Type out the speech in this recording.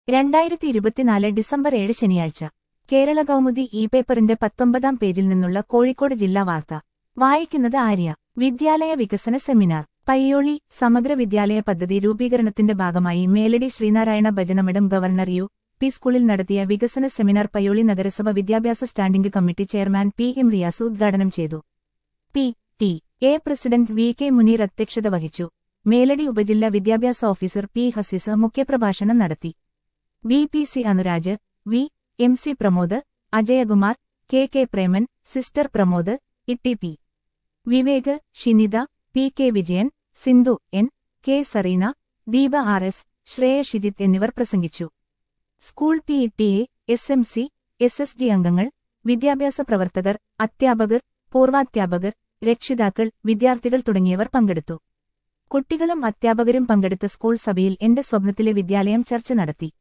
രണ്ടായിരത്തി ഇരുപത്തിനാല് ഡിസംബർ ഏഴ് ശനിയാഴ്ച കേരള കൗമുദി ഇ പേപ്പറിന്റെ പത്തൊമ്പതാം പേജിൽ നിന്നുള്ള കോഴിക്കോട് ജില്ലാ വാർത്ത വായിക്കുന്നത് ആര്യ വിദ്യാലയ വികസന സെമിനാർ പയ്യോളി സമഗ്ര വിദ്യാലയ പദ്ധതി രൂപീകരണത്തിന്റെ ഭാഗമായി Meladi Sreenarayana Bhajanamadam government U P സ്കൂളിൽ നടത്തിയ വികസന സെമിനാർ പയ്യോളി നഗരസഭ വിദ്യാഭ്യാസ standing committee chairman P M Riyas ഉദ്ഘാടനം ചെയ്തു P T A president V K Muneer അധ്യക്ഷത വഹിച്ചു മേലടി ഉപജില്ലാ വിദ്യാഭ്യാസ ഓഫീസർ പി ഹസീസ് മുഖ്യപ്രഭാഷണം നടത്തി V P C Anuraj V M C Pramod Ajayakumar K K Preman sister Pramod Itty P Vivek Shinitha P K Vijayan Sindhu N K Sareena Deepa R S Shreya Shijith എന്നിവർ പ്രസംഗിച്ചു school P T A S M C S S D അംഗങ്ങൾ വിദ്യാഭ്യാസ പ്രവർത്തകർ അധ്യാപകർ പൂർവാധ്യാപകർ രക്ഷിതാക്കൾ വിദ്യാർത്ഥികൾ തുടങ്ങിയവർ പങ്കെടുത്തു കുട്ടികളും അധ്യാപകരും പങ്കെടുത്ത സ്കൂൾ സഭയിൽ എന്റെ സ്വപ്നത്തിലെ വിദ്യാലയം ചർച്ച നടത്തി